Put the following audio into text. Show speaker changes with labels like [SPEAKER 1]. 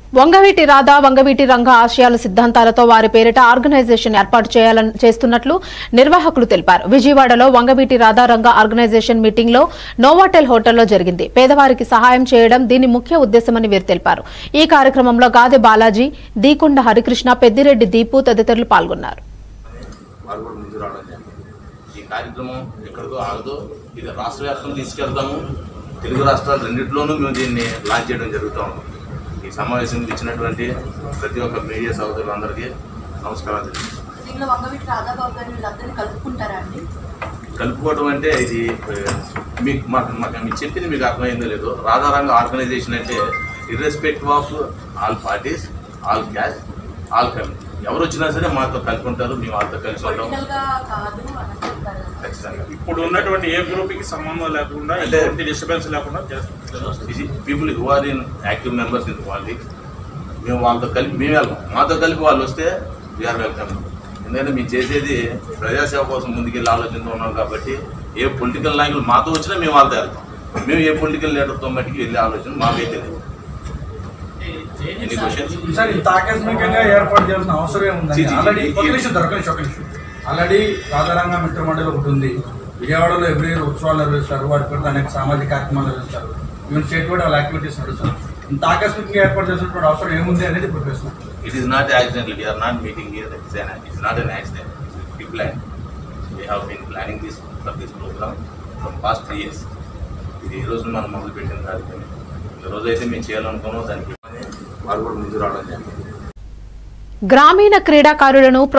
[SPEAKER 1] వంగవీటి రాధా వంగవీటి రంగ ఆశయాల సిద్ధాంతాలతో వారి పేరిట ఆర్గనైజేషన్ ఏర్పాటు చేయాలని చేస్తున్నట్లు నిర్వాహకులు తెలిపారు విజయవాడలో వంగవీటి రాధా రంగ ఆర్గనైజేషన్ మీటింగ్ లో నోవాటెల్ హోటల్లో జరిగింది పేదవారికి సహాయం చేయడం దీని ముఖ్య ఉద్దేశమని వీరు తెలిపారు ఈ కార్యక్రమంలో గాదె బాలాజీ దీకొండ హరికృష్ణ పెద్దిరెడ్డి దీపు తదితరులు పాల్గొన్నారు
[SPEAKER 2] వారు కూడా ముందు రావడం జరిగింది ఈ కార్యక్రమం ఎక్కడికో ఆగదు ఇది రాష్ట్ర వ్యాప్తంగా తీసుకెళ్తాము తెలుగు రాష్ట్రాలు రెండిట్లోనూ మేము దీన్ని లాంచ్ చేయడం జరుగుతూ ఉంది ఈ సమావేశానికి ఇచ్చినటువంటి ప్రతి ఒక్క మీడియా సోదరులందరికీ నమస్కారాలు తెలియజేస్తున్నాను.
[SPEAKER 3] దీనిలో వంగవీటి రాధాబాబు గారిని వీళ్ళందరినీ కలుపుకుంటారా అండి
[SPEAKER 2] కలుపుకోవడం అంటే ఇది ఆ, మీకు మాకు మాకు మీకు చెప్పింది మీకు అర్థమైందో లేదో రాధారంగ ఆర్గనైజేషన్ అంటే irrespective of all parties all caste all community ఎవరు వచ్చినా సరే మాతో కలిపి ఉంటారు మేము వాళ్ళతో కలిసి ఉంటాం
[SPEAKER 3] పొలిటికల్ గా కాదు అని చెప్పారు
[SPEAKER 2] ఖచ్చితంగా
[SPEAKER 4] ఇప్పుడు ఉన్నటువంటి ఏ గ్రూప్ కి సంబంధం లేకుండా
[SPEAKER 2] అంటే-
[SPEAKER 4] ఎటువంటి డిస్టర్బెన్స్ లేకుండా చేస్తాం
[SPEAKER 2] people who are in active members in politics మేము వాళ్ళతో కలిపి మేము వెళ్తాం మాతో కలిపి వాళ్ళు వస్తే వీఆర్ వెల్కమ్ ఎందుకంటే మేము చేసేది ప్రజాసేవ కోసం ముందుకెళ్ళి ఆలోచనతో ఉన్నాం కాబట్టి ఏ పొలిటికల్ నాయకులు మాతో వచ్చినా మేము వాళ్ళతో వెళ్తాం మేము ఏ పొలిటికల్ లీడర్తో మట్టికి వెళ్ళే ఆలోచన మాకైతే లేదు ఎన్ని క్వశ్చన్స్
[SPEAKER 5] సార్ ఇంత ఆకస్మికంగా ఏర్పాటు చేయాల్సిన అవసరం ఏముంది
[SPEAKER 2] జీ, జీ,
[SPEAKER 5] ఆల్రెడీ
[SPEAKER 2] జీ,
[SPEAKER 5] ఒక
[SPEAKER 2] జీ.
[SPEAKER 5] నిమిషం దొరక నిమిషం ఒక నిమిషం ఆల్రెడీ రాజారంగ మిత్ర మండలి ఒకటి ఉంది విజయవాడలో ఎవ్రీ ఇయర్ ఉత్సవాలు నిర్వహిస్తారు వాటి పేరుతో అనేక సామాజిక కార్యక్రమాలు నిర్వహిస్తారు ఈవెన్ స్టేట్ వైడ్ వాళ్ళ యాక్టివిటీస్ నడుస్తారు ఇంత ఆకస్మికంగా ఏర్పాటు చేసినటువంటి అవసరం ఏముంది అనేది ఇప్పుడు ప్రశ్న
[SPEAKER 2] it is not accident we are not meeting here it's it's not an accident we plan we have been planning this for this programme from past three years ఇది ఈ రోజు మనం మొదలుపెట్టిన కార్యక్రమం ఈ రోజు అయితే మేము చేయాలనుకున్నాం దానికి వారు కూడా ముందు రావడం జరిగింది
[SPEAKER 1] గ్రామీణ క్రీడాకారులను